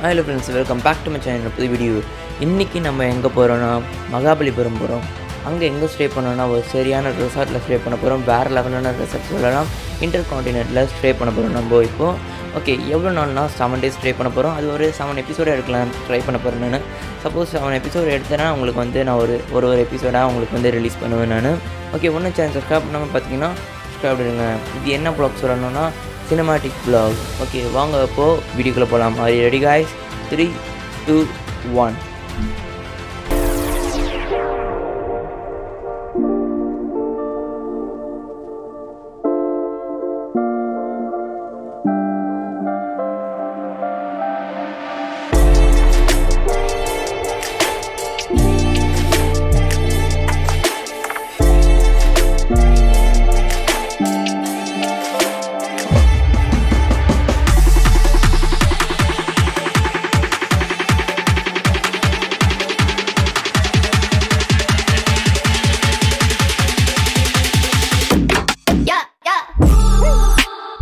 Hello friends welcome back to my channel புது video இன்றைக்கி நம்ம எங்கே போகிறோன்னா மகாபலிபுரம் போகிறோம் அங்கே எங்கே ஸ்டே பண்ணோன்னா ஒரு சரியான ரெசார்ட்டில் ஸ்டே பண்ண போகிறோம் வேறு லெவலான ரெசார்ட் சொல்லலாம் இன்டர் காண்டினென்ட்டில் ஸ்டே பண்ண போகிறோம் நம்ம இப்போது ஓகே எவ்வளோ நாள்னா செவன் டேஸ் ஸ்டே பண்ண போகிறோம் அது ஒரு செவன் எபிசோடு எடுக்கலாம் ட்ரை பண்ண போகிறேன் நான் சப்போஸ் செவன் எபிசோடு எடுத்தேன்னா உங்களுக்கு வந்து நான் ஒரு ஒரு ஒரு எபிசோடாக உங்களுக்கு வந்து ரிலீஸ் பண்ணுவேன் நான் ஓகே ஒன்றும் சேனல் சப்ஸ்கிரைப் பண்ணாமல் பார்த்தீங்கன்னா சப்ஸ்கிரைப் பண்ணுங்க இது என்ன ப்ளாக் சொல்லணும்னா சினிமாட்டிக் ப்ளாக் ஓகே வாங்க இப்போது வீடியோக்குள்ளே போகலாம் அது ready guys three two one Yeah, yeah.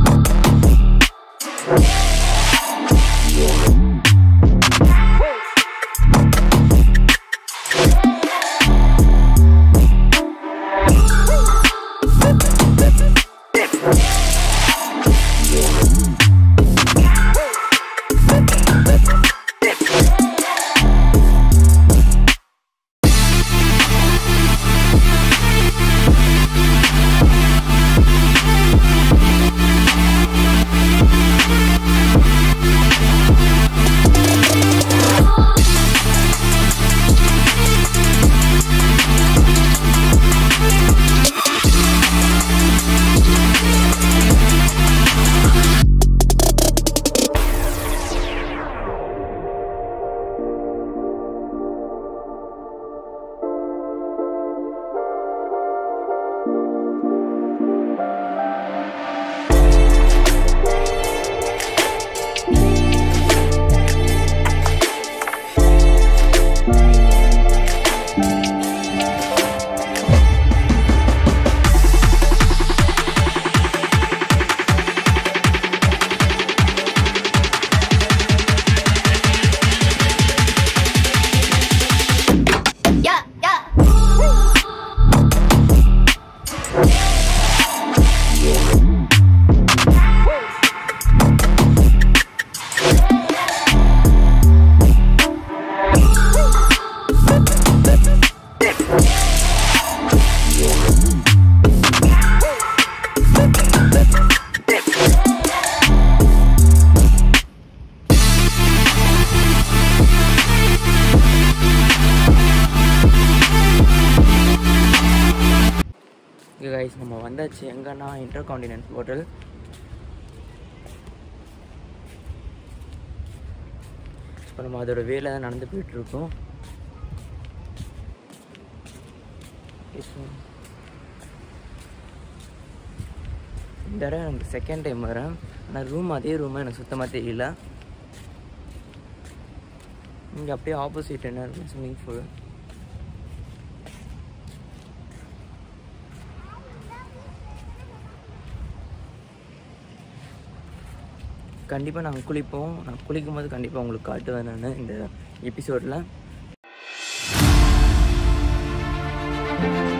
Yeah, yeah. இங்கே கைஸ் நம்ம வந்தாச்சு எங்கன்னா இன்டர் காண்டினென்ட் ஹோட்டல் இப்போ நம்ம அதோட வேலை தான் நடந்து போயிட்டுருக்கோம் இந்த தடவை எனக்கு செகண்ட் டைம் வரேன் ஆனால் ரூம் அதே ரூம் எனக்கு சுத்தமாக தெரியல இங்கே அப்படியே ஆப்போசிட் என்ன இருக்கும் ஸ்விம்மிங் பூல் கண்டிப்பாக நாங்கள் குளிப்போம் நான் குளிக்கும் போது கண்டிப்பாக உங்களுக்கு காட்டுவேன் நான் இந்த எபிசோடில்